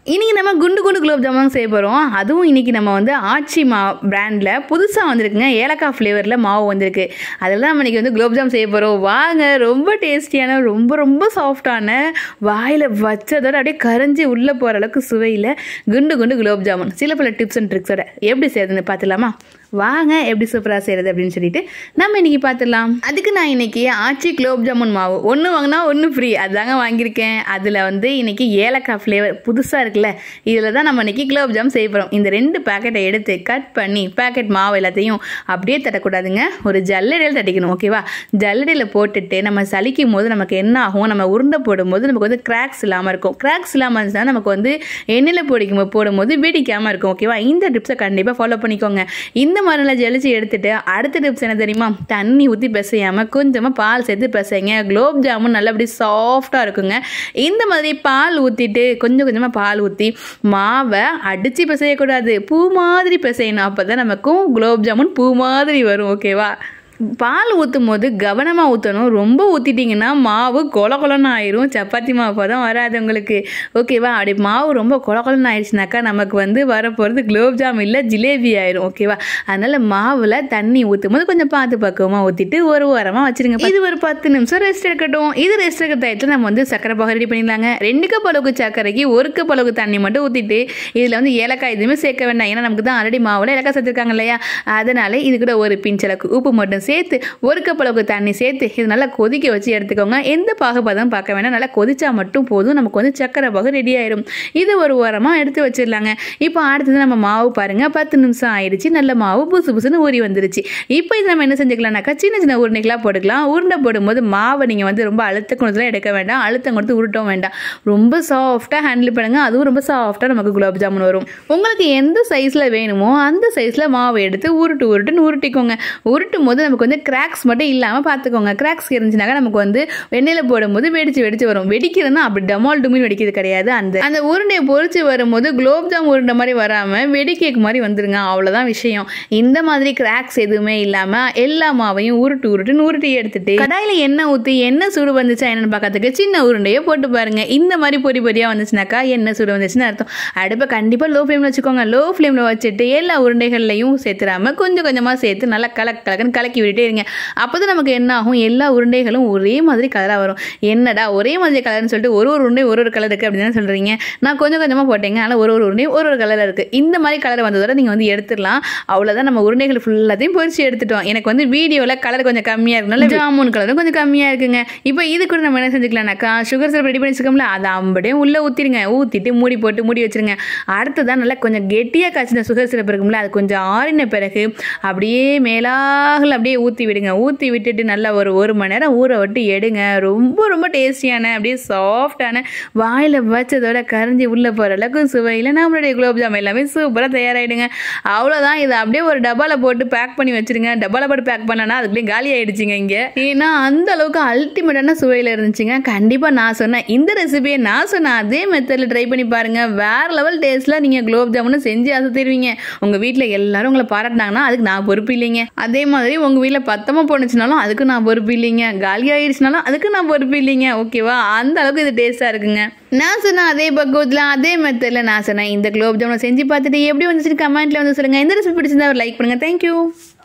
இன்றைக்கி நம்ம குண்டு குண்டு குலோப் ஜாமுன் செய்ய போகிறோம் அதுவும் இன்றைக்கி நம்ம வந்து ஆச்சி மா பிராண்டில் புதுசாக வந்திருக்குங்க ஏலக்காய் ஃப்ளேவரில் மாவு வந்திருக்கு அதில் தான் நம்ம இன்றைக்கி வந்து குலோப் ஜாம் செய்ய போகிறோம் வாங்க ரொம்ப டேஸ்டியான ரொம்ப ரொம்ப சாஃப்டான வாயில் வச்சதோட அப்படியே கரைஞ்சி உள்ளே போகிற அளவுக்கு சுவையில் குண்டு குண்டு குலோப் ஜாமுன் சில பல டிப்ஸ் அண்ட் ட்ரிக்ஸோட எப்படி செய்யறதுன்னு பார்த்துலாமா வாங்க எப்படி சூப்பராக செய்கிறது அப்படின்னு சொல்லிட்டு நம்ம இன்னைக்கு பார்த்துடலாம் அதுக்கு நான் இன்னைக்கு ஆச்சி குலோப் ஜாமுன் மாவு ஒன்று வாங்கினா ஒன்று ஃப்ரீ அதுதாங்க வாங்கியிருக்கேன் அதில் வந்து இன்னைக்கு ஏலக்காய் ஃப்ளேவர் புதுசாக இருக்குல்ல இதில் தான் நம்ம இன்னைக்கு குலோப் ஜாம் செய்ய போகிறோம் இந்த ரெண்டு பேக்கெட்டை எடுத்து கட் பண்ணி பேக்கெட் மாவு எல்லாத்தையும் அப்படியே தட்டக்கூடாதுங்க ஒரு ஜல்லடையில் தட்டிக்கணும் ஓகேவா ஜல்லடையில் போட்டுட்டு நம்ம சலிக்கும் போது நமக்கு என்ன ஆகும் நம்ம உருண்டை போடும்போது நமக்கு வந்து கிராக்ஸ் இல்லாமல் இருக்கும் கிராக்ஸ் இல்லாமல் இருந்துச்சுன்னா நமக்கு வந்து எண்ணெயில் பொடிக்கும் போடும்போது வெடிக்காமல் இருக்கும் ஓகேவா இந்த டிப்ஸை கண்டிப்பாக ஃபாலோ பண்ணிக்கோங்க இந்த மாதிரி நல்லா ஜலிச்சு எடுத்துட்டு அடுத்த டிப்ஸ் என்ன தெரியுமா தண்ணி ஊற்றி பிசையாமல் கொஞ்சமாக பால் சேர்த்து பிசைங்க குலோப் ஜாமுன் நல்லா அப்படி சாஃப்டாக இருக்குங்க இந்த மாதிரி பால் ஊற்றிட்டு கொஞ்சம் கொஞ்சமாக பால் ஊற்றி மாவை அடித்து பிசையக்கூடாது பூ மாதிரி பிசையணும் அப்போ தான் நமக்கும் குலோப் ஜாமுன் பூ மாதிரி வரும் ஓகேவா பால் ஊற்றும் போது கவனமாக ஊற்றணும் ரொம்ப ஊற்றிட்டிங்கன்னா மாவு கொல கொலன்னு ஆயிரும் சப்பாத்தி மாவு பதம் வராது உங்களுக்கு ஓகேவா அப்படி மாவு ரொம்ப கொல கொலன்னு ஆயிடுச்சுனாக்கா நமக்கு வந்து வரப்போகிறது குலோப் ஜாம் இல்லை ஜிலேபி ஆயிரும் ஓகேவா அதனால் மாவில் தண்ணி ஊற்றும் போது கொஞ்சம் பார்த்து பக்குவமாக ஊற்றிட்டு ஒரு வாரமாக வச்சுருங்க இது ஒரு பத்து நிமிஷம் ரெஸ்ட் எடுக்கட்டும் இது ரெஸ்ட் எடுக்கிற டயத்தில் நம்ம வந்து சக்கரை பாக ரெடி பண்ணிடலாங்க ரெண்டு கப் அளவுக்கு சர்க்கரைக்கு ஒரு கப் அளவுக்கு தண்ணி மட்டும் ஊற்றிட்டு இதில் வந்து ஏலக்காய் எதுவுமே சேர்க்க வேண்டாம் ஏன்னா நமக்கு தான் ஆல்ரெடி மாவில் ஏலக்காய் சேர்த்துருக்காங்க இல்லையா அதனால இது கூட ஒரு பிஞ்சளவுக்கு உப்பு மட்டும் சேர்த்து ஒரு கப் அளவுக்கு தண்ணி சேர்த்து இது நல்லா கொதிக்க வச்சு எடுத்துக்கோங்க எந்த பாகுபதம் பார்க்க வேண்டாம் நல்லா கொதிச்சா மட்டும் போதும் நமக்கு வந்து சக்கரை பாகு ரெடி ஆயிரும் இது ஒரு ஓரமாக எடுத்து வச்சிடலாங்க இப்போ அடுத்தது நம்ம மாவு பாருங்க பத்து நிமிஷம் ஆயிடுச்சு நல்ல மாவு புசு புசுன்னு ஊறி வந்துருச்சு இப்போ இது நம்ம என்ன செஞ்சுக்கலாம்னாக்கா சின்ன சின்ன உருண்டைகளாக போட்டுக்கலாம் உருண்டை போடும்போது மாவை நீங்கள் வந்து ரொம்ப அழுத்த குணத்தில் எடுக்க வேண்டாம் அழுத்தம் கொடுத்து உருட்டவும் வேண்டாம் ரொம்ப சாஃப்டாக ஹேண்டில் பண்ணுங்க அதுவும் ரொம்ப சாஃப்டாக நமக்கு குலாப் ஜாமுன் வரும் உங்களுக்கு எந்த சைஸில் வேணுமோ அந்த சைஸில் மாவை எடுத்து உருட்டு உருட்டுன்னு உருட்டிக்கோங்க உருட்டும் போது நமக்கு வந்து கிராக்ஸ் மட்டும் இல்லாமல் பார்த்துக்கோங்க கிராக்ஸ் இருந்துச்சுனாக்கா நமக்கு வந்து வெண்ணெயில் போடும்போது வெடிச்சு வெடிச்சு வரும் வெடிக்கிறதுனா அப்படி டமால் டுமில் வெடிக்கிறது கிடையாது அந்த அந்த உருண்டையை பொறிச்சு வரும்போது குலோப் ஜாம் உருண்டை மாதிரி வராமல் வெடி கேக் மாதிரி வந்துருங்க அவ்வளோதான் விஷயம் இந்த மாதிரி கிராக்ஸ் எதுவுமே இல்லாமல் எல்லா மாவையும் உருட்டு உருட்டுன்னு உருட்டி எடுத்துட்டு கடாயில் எண்ணெய் ஊற்றி எண்ணெய் சூடு வந்துச்சா என்னன்னு பார்க்கறதுக்கு சின்ன உருண்டையை போட்டு பாருங்க இந்த மாதிரி பொடி பொடியாக வந்துச்சுனாக்கா எண்ணெய் சூடு வந்துச்சுன்னு அர்த்தம் அடுப்பை கண்டிப்பாக லோ ஃப்ளேமில் வச்சுக்கோங்க லோ ஃப்ளேமில் வச்சுட்டு எல்லா உருண்டைகள்லையும் சேர்த்துடாம கொஞ்சம் கொஞ்சமாக சேர்த்து நல்லா கலக்கு கலக்குன்னு கலக்கி விட்டுட்டே இருங்க அப்போ தான் நமக்கு என்ன ஆகும் எல்லா உருண்டைகளும் ஒரே மாதிரி கலராக வரும் என்னடா ஒரே மாதிரி கலர்னு சொல்லிட்டு ஒரு ஒரு உருண்டை ஒரு ஒரு கலர் இருக்குது அப்படின்னு தான் சொல்கிறீங்க நான் கொஞ்சம் கொஞ்சமாக போட்டேங்க ஆனால் ஒரு ஒரு உருண்டையும் ஒரு ஒரு கலரில் இருக்குது இந்த மாதிரி கலர் வந்ததோட நீங்கள் வந்து எடுத்துடலாம் அவ்வளோதான் நம்ம உருண்டைகள் ஃபுல்லாத்தையும் பொரிச்சு எடுத்துட்டோம் எனக்கு வந்து வீடியோவில் கலர் கொஞ்சம் கம்மியாக இருக்கனால ஜாமுன் கலரும் கொஞ்சம் கம்மியாக இருக்குங்க இப்போ இது கூட நம்ம என்ன செஞ்சுக்கலாம்னாக்கா சுகர் சிரப் ரெடி பண்ணி வச்சுக்கோம்ல அதை அப்படியே உள்ளே ஊற்றிடுங்க ஊற்றிட்டு மூடி போட்டு மூடி வச்சிருங்க அடுத்ததான் நல்லா கொஞ்சம் கெட்டியாக காய்ச்சின சுகர் சிரப் இருக்கும்ல அது கொஞ்சம் ஆறின பிறகு அப்படியே மேலாகல அப்படியே ஊற்றி விடுங்க ஊற்றி விட்டுட்டு நல்லா ஒரு ஒரு மணி நேரம் ஊற விட்டு எடுங்க ரொம்ப ரொம்ப டேஸ்டியான அப்படியே சாஃப்டான வாயில் வச்சதோட கரைஞ்சி உள்ளே போகிற அளவுக்கு சுவையில் நம்மளுடைய குலோப் ஜாம் எல்லாமே சூப்பராக தயாராகிடுங்க அவ்வளோதான் இதை அப்படியே ஒரு டப்பாவில் போட்டு பேக் பண்ணி வச்சிருங்க டப்பாவில் போட்டு பேக் பண்ணனா அதுக்குள்ளேயும் காலி ஆயிடுச்சுங்க இங்கே ஏன்னா அந்த அளவுக்கு அல்டிமேட்டான சுவையில் இருந்துச்சுங்க கண்டிப்பாக நான் சொன்னேன் இந்த ரெசிபியை நான் சொன்ன அதே மெத்தடில் ட்ரை பண்ணி பாருங்கள் வேறு லெவல் டேஸ்ட்டில் நீங்கள் குலோப் ஜாமுன்னு செஞ்சு அசத்திடுவீங்க உங்கள் வீட்டில் எல்லாரும் உங்களை பாராட்டினாங்கன்னா அதுக்கு நான் பொறுப்பு இல்லைங்க அதே மாதிரி உங்கள் வீட்டில் பத்தமாக போணுச்சுனாலும் அதுக்கு நான் பொறுப்பு இல்லைங்க காலி ஆயிடுச்சுனாலும் அதுக்கு நான் பொறுப்பு இல்லைங்க ஓகேவா அந்த அளவுக்கு இது டேஸ்ட்டாக இருக்குங்க நான் சொன்ன அதே பக்குவத்தில் அதே மெத்தடில் நான் சொன்னேன் இந்த குலோப் ஜாமுனை செஞ்சு பார்த்துட்டு எப்படி வந்துச்சுன்னு கமெண்ட்டில் வந்து சொல்லுங்கள் இந்த ரெசிபி பிடிச்சிருந்தா ஒரு லைக் பண்ணுங்கள் தேங்க்யூ